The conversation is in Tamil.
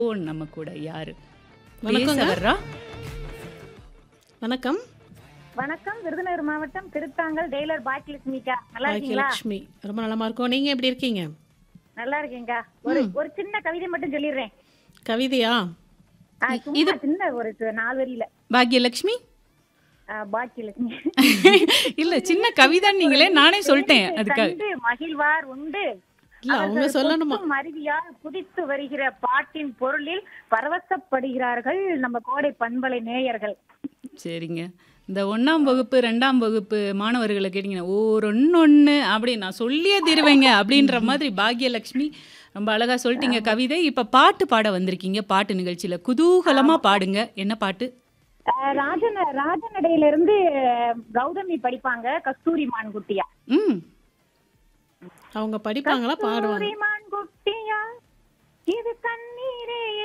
ஃபோன் நம்ம கூட யாரு வணக்கங்க. பேச வர்றா வணக்கம் வணக்கம் விருதுநகர் மாவட்டம் திருத்தாங்கல் டெய்லர் பாக்கியலட்சுமிக்கா நல்லா இருக்கீங்களா பாக்கியலட்சுமி ரொம்ப நலமா இருக்கோம் நீங்க எப்படி இருக்கீங்க நல்லா இருக்கீங்கக்கா ஒரு ஒரு சின்ன கவிதை மட்டும் சொல்லிடுறேன் கவிதையா ஆ, சும்மா சின்ன ஒரு சி- நாலு வரியில பாக்யலட்சுமி ஆ, பாக்கியலட்சுமி இல்ல சின்ன கவிதான்னு நீங்களே நானே சொல்லிட்டேன் அதுக்காக கண்டு மகிழ்வார் உண்டு இல்ல அவங்க அவர்கள் சொல்லணுமா கொட்டும் அருவியால் குதித்து வருகிற பாட்டின் பொருளில் பரவசப்படுகிறார்கள் நம்ம கோடை பண்பலை நேயர்கள் சரிங்க இந்த ஒண்ணாம் வகுப்பு ரெண்டாம் வகுப்பு மாணவர்களை கேட்டீங்கன்னா ஓர் ஒன்று அப்படி நான் சொல்லியே தருவேங்க அப்படின்ற மாதிரி பாக்யலட்சுமி ரொம்ப அழகா சொல்லிட்டீங்க கவிதை இப்ப பாட்டு பாட வந்திருக்கீங்க பாட்டு நிகழ்ச்சியில குதூகலமா பாடுங்க என்ன பாட்டு ஆ, ராஜன ராஜநடையில இருந்து கௌதமி படிப்பாங்க கஸ்தூரி மான்குட்டியா ம் அவங்க படிப்பாங்களா பாடுவாங்க கஸ்தூரி மான்குட்டியா இது கண்ணீரே